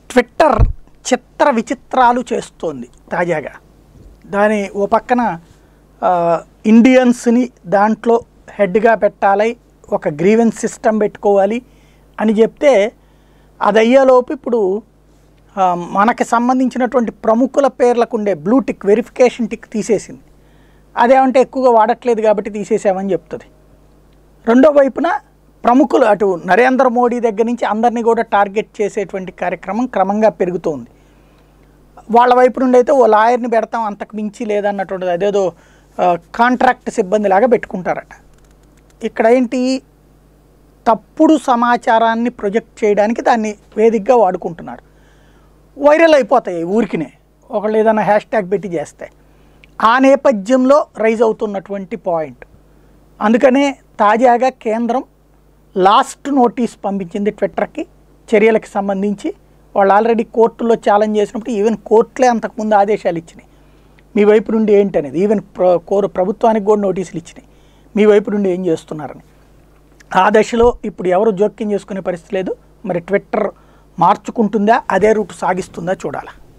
Twitter చిత్ర విచిత్రాలు చేస్తోంది తాజాగా దాని ఓ పక్కన ఆ, ఇండియన్స్ని దాంట్లో హెడ్గా పెట్టాలి ఒక గ్రీవెన్స్ సిస్టమ్ పెట్టుకోవాలి అని చెప్తే అది అయ్యేలోపు ఇప్పుడు ఆ, మనకి సంబంధించినటువంటి ప్రముఖుల పేర్లకు ఉండే బ్లూ టిక్ వెరిఫికేషన్ టిక్ తీసేసింది అదేమంటే ఎక్కువగా వాడట్లేదు కాబట్టి తీసేసామని చెప్తుంది రెండో వైపున ప్రముఖులు అటు నరేంద్ర మోడీ దగ్గర నుంచి అందరినీ కూడా టార్గెట్ చేసేటువంటి కార్యక్రమం క్రమంగా పెరుగుతోంది వాళ్ళ వైపు నుండి అయితే ఓ లాయర్ని పెడతాం అంతకు మించి లేదన్నటువంటిది అదేదో ఆ, కాంట్రాక్ట్ సిబ్బంది లాగా పెట్టుకుంటారట ఇక్కడ ఏంటి తప్పుడు సమాచారాన్ని ప్రొజెక్ట్ చేయడానికి దాన్ని వేదికగా వాడుకుంటున్నారు వైరల్ అయిపోతాయి ఊరికినే ఒకళ్ళు ఏదైనా హ్యాష్ ట్యాగ్ పెట్టి చేస్తే ఆ నేపథ్యంలో రైజ్ అవుతున్నటువంటి పాయింట్ అందుకనే తాజాగా కేంద్రం లాస్ట్ నోటీస్ పంపించింది ట్విట్టర్కి చర్యలకు సంబంధించి వాళ్ళు ఆల్రెడీ కోర్టులో ఛాలెంజ్ చేసినప్పుడు ఈవెన్ కోర్టులే అంతకుముందు ఆదేశాలు ఇచ్చినాయి మీ వైపు నుండి ఏంటి అనేది ఈవెన్ ప్ర కోరు ప్రభుత్వానికి కూడా నోటీసులు ఇచ్చినాయి మీ వైపు నుండి ఏం చేస్తున్నారని ఆ దశలో ఇప్పుడు ఎవరు జోక్యం చేసుకునే పరిస్థితి లేదు మరి ట్విట్టర్ మార్చుకుంటుందా అదే రూట్ సాగిస్తుందా చూడాలి